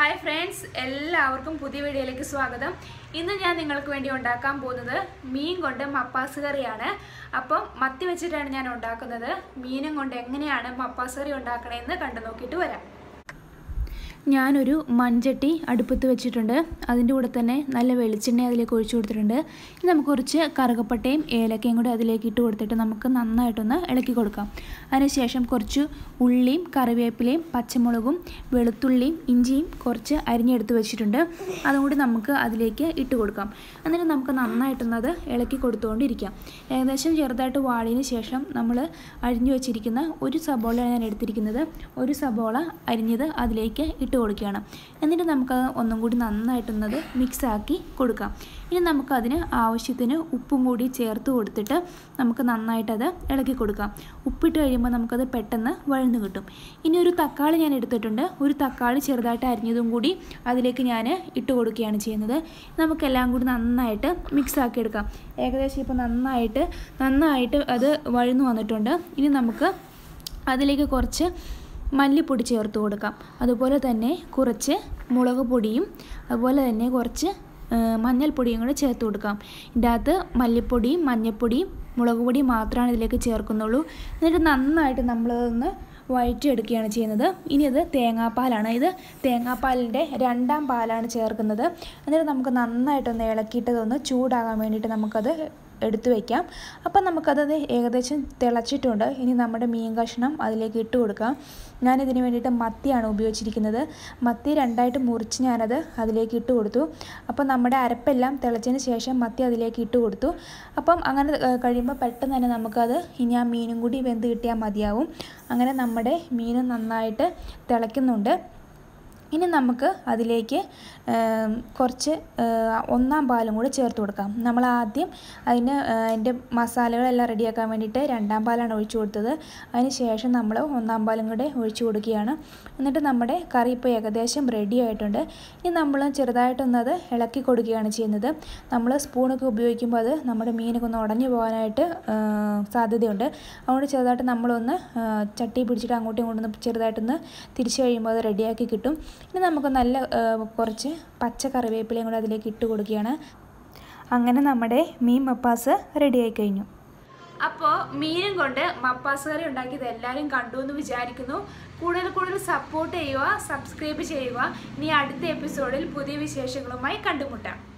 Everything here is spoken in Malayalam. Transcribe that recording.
ഹായ് ഫ്രണ്ട്സ് എല്ലാവർക്കും പുതിയ വീഡിയോയിലേക്ക് സ്വാഗതം ഇന്ന് ഞാൻ നിങ്ങൾക്ക് വേണ്ടി ഉണ്ടാക്കാൻ പോകുന്നത് മീൻ കൊണ്ട് മപ്പാസ് കറിയാണ് അപ്പം മത്തി വെച്ചിട്ടാണ് ഞാൻ ഉണ്ടാക്കുന്നത് മീനും കൊണ്ട് എങ്ങനെയാണ് മപ്പാസ് കറി ഉണ്ടാക്കണതെന്ന് കണ്ടു നോക്കിയിട്ട് വരാം ഞാനൊരു മൺചട്ടി അടുപ്പത്ത് വെച്ചിട്ടുണ്ട് അതിൻ്റെ കൂടെ തന്നെ നല്ല വെളിച്ചെണ്ണ അതിലേക്ക് ഒഴിച്ചു കൊടുത്തിട്ടുണ്ട് ഇനി നമുക്ക് കുറച്ച് കറുകപ്പട്ടയും ഏലക്കയും കൂടി അതിലേക്ക് ഇട്ട് കൊടുത്തിട്ട് നമുക്ക് നന്നായിട്ടൊന്ന് ഇളക്കി കൊടുക്കാം അതിനുശേഷം കുറച്ച് ഉള്ളിയും കറിവേപ്പിലയും പച്ചമുളകും വെളുത്തുള്ളിയും ഇഞ്ചിയും കുറച്ച് അരിഞ്ഞെടുത്ത് വെച്ചിട്ടുണ്ട് അതും കൂടി നമുക്ക് അതിലേക്ക് ഇട്ട് കൊടുക്കാം എന്നിട്ട് നമുക്ക് നന്നായിട്ടൊന്നത് ഇളക്കി കൊടുത്തുകൊണ്ടിരിക്കാം ഏകദേശം ചെറുതായിട്ട് വാടിയതിന് ശേഷം നമ്മൾ അരിഞ്ഞു വെച്ചിരിക്കുന്ന ഒരു സബോളയാണ് ഞാൻ എടുത്തിരിക്കുന്നത് ഒരു സബോള അരിഞ്ഞത് അതിലേക്ക് ഇട്ട് കൊടുക്കുകയാണ് എന്നിട്ട് നമുക്കത് ഒന്നും കൂടി നന്നായിട്ടൊന്നത് മിക്സാക്കി കൊടുക്കാം ഇനി നമുക്കതിന് ആവശ്യത്തിന് ഉപ്പും കൂടി ചേർത്ത് കൊടുത്തിട്ട് നമുക്ക് നന്നായിട്ടത് ഇളക്കി കൊടുക്കാം ഉപ്പിട്ട് കഴിയുമ്പോൾ നമുക്കത് പെട്ടെന്ന് വഴന്നു കിട്ടും ഇനി ഒരു തക്കാളി ഞാൻ എടുത്തിട്ടുണ്ട് ഒരു തക്കാളി ചെറുതായിട്ട് അരിഞ്ഞതും കൂടി അതിലേക്ക് ഞാൻ ഇട്ട് കൊടുക്കുകയാണ് ചെയ്യുന്നത് നമുക്കെല്ലാം കൂടി നന്നായിട്ട് മിക്സ് ആക്കി എടുക്കാം ഏകദേശം ഇപ്പോൾ നന്നായിട്ട് നന്നായിട്ട് അത് വഴന്നു വന്നിട്ടുണ്ട് ഇനി നമുക്ക് അതിലേക്ക് കുറച്ച് മല്ലിപ്പൊടി ചേർത്ത് കൊടുക്കാം അതുപോലെ തന്നെ കുറച്ച് മുളക് പൊടിയും അതുപോലെ തന്നെ കുറച്ച് മഞ്ഞൾപ്പൊടിയും കൂടെ ചേർത്ത് കൊടുക്കാം ഇതിൻ്റെ അകത്ത് മല്ലിപ്പൊടിയും മഞ്ഞൾപ്പൊടിയും മുളക് പൊടിയും മാത്രമാണ് ഇതിലേക്ക് ചേർക്കുന്നുള്ളൂ എന്നിട്ട് നന്നായിട്ട് നമ്മളതൊന്ന് വഴറ്റിയെടുക്കുകയാണ് ചെയ്യുന്നത് ഇനി അത് തേങ്ങാപ്പാലാണ് ഇത് തേങ്ങാപ്പാലിൻ്റെ രണ്ടാം പാലാണ് ചേർക്കുന്നത് എന്നിട്ട് നമുക്ക് നന്നായിട്ടൊന്ന് ഇളക്കിയിട്ടതൊന്ന് ചൂടാകാൻ വേണ്ടിയിട്ട് നമുക്കത് എടുത്തു വയ്ക്കാം അപ്പം നമുക്കത് ഏകദേശം തിളച്ചിട്ടുണ്ട് ഇനി നമ്മുടെ മീൻ കഷ്ണം അതിലേക്ക് ഇട്ട് കൊടുക്കാം ഞാനിതിന് വേണ്ടിയിട്ട് മത്തിയാണ് ഉപയോഗിച്ചിരിക്കുന്നത് മത്തി രണ്ടായിട്ട് മുറിച്ച് ഞാനത് അതിലേക്ക് ഇട്ട് കൊടുത്തു അപ്പം നമ്മുടെ അരപ്പെല്ലാം തിളച്ചതിന് ശേഷം മത്തി അതിലേക്ക് ഇട്ട് കൊടുത്തു അപ്പം അങ്ങനെ കഴിയുമ്പോൾ പെട്ടെന്ന് തന്നെ നമുക്കത് ഇനി ആ മീനും കൂടി വെന്ത് കിട്ടിയാൽ മതിയാവും അങ്ങനെ നമ്മുടെ മീൻ നന്നായിട്ട് തിളയ്ക്കുന്നുണ്ട് ഇനി നമുക്ക് അതിലേക്ക് കുറച്ച് ഒന്നാം പാലും കൂടി ചേർത്ത് കൊടുക്കാം നമ്മൾ ആദ്യം അതിന് അതിൻ്റെ മസാലകളെല്ലാം റെഡിയാക്കാൻ വേണ്ടിയിട്ട് രണ്ടാം പാലാണ് ഒഴിച്ചു കൊടുത്തത് അതിന് ശേഷം നമ്മൾ ഒന്നാം പാലും കൂടെ ഒഴിച്ചു കൊടുക്കുകയാണ് എന്നിട്ട് നമ്മുടെ കറി ഇപ്പോൾ ഏകദേശം റെഡി ആയിട്ടുണ്ട് ഇനി നമ്മൾ ചെറുതായിട്ടൊന്നത് ഇളക്കി കൊടുക്കുകയാണ് ചെയ്യുന്നത് നമ്മൾ സ്പൂണൊക്കെ ഉപയോഗിക്കുമ്പോൾ അത് നമ്മുടെ മീനൊക്കെ ഒന്ന് ഉടഞ്ഞു പോകാനായിട്ട് സാധ്യതയുണ്ട് അതുകൊണ്ട് ചെറുതായിട്ട് നമ്മളൊന്ന് ചട്ടി പിടിച്ചിട്ട് അങ്ങോട്ടും ഇങ്ങോട്ടും ചെറുതായിട്ടൊന്ന് തിരിച്ചു കഴിയുമ്പോൾ അത് റെഡിയാക്കി കിട്ടും ഇനി നമുക്ക് നല്ല കുറച്ച് പച്ച കറിവേപ്പിലയും കൂടെ അതിലേക്ക് ഇട്ട് കൊടുക്കുകയാണ് അങ്ങനെ നമ്മുടെ മീൻ മപ്പാസ് റെഡിയായി കഴിഞ്ഞു അപ്പോൾ മീനും കൊണ്ട് മപ്പാസ് കറി ഉണ്ടാക്കിയത് എല്ലാവരും കണ്ടു എന്ന് വിചാരിക്കുന്നു കൂടുതൽ കൂടുതൽ സപ്പോർട്ട് ചെയ്യുക സബ്സ്ക്രൈബ് ചെയ്യുക ഇനി അടുത്ത എപ്പിസോഡിൽ പുതിയ വിശേഷങ്ങളുമായി കണ്ടുമുട്ടാം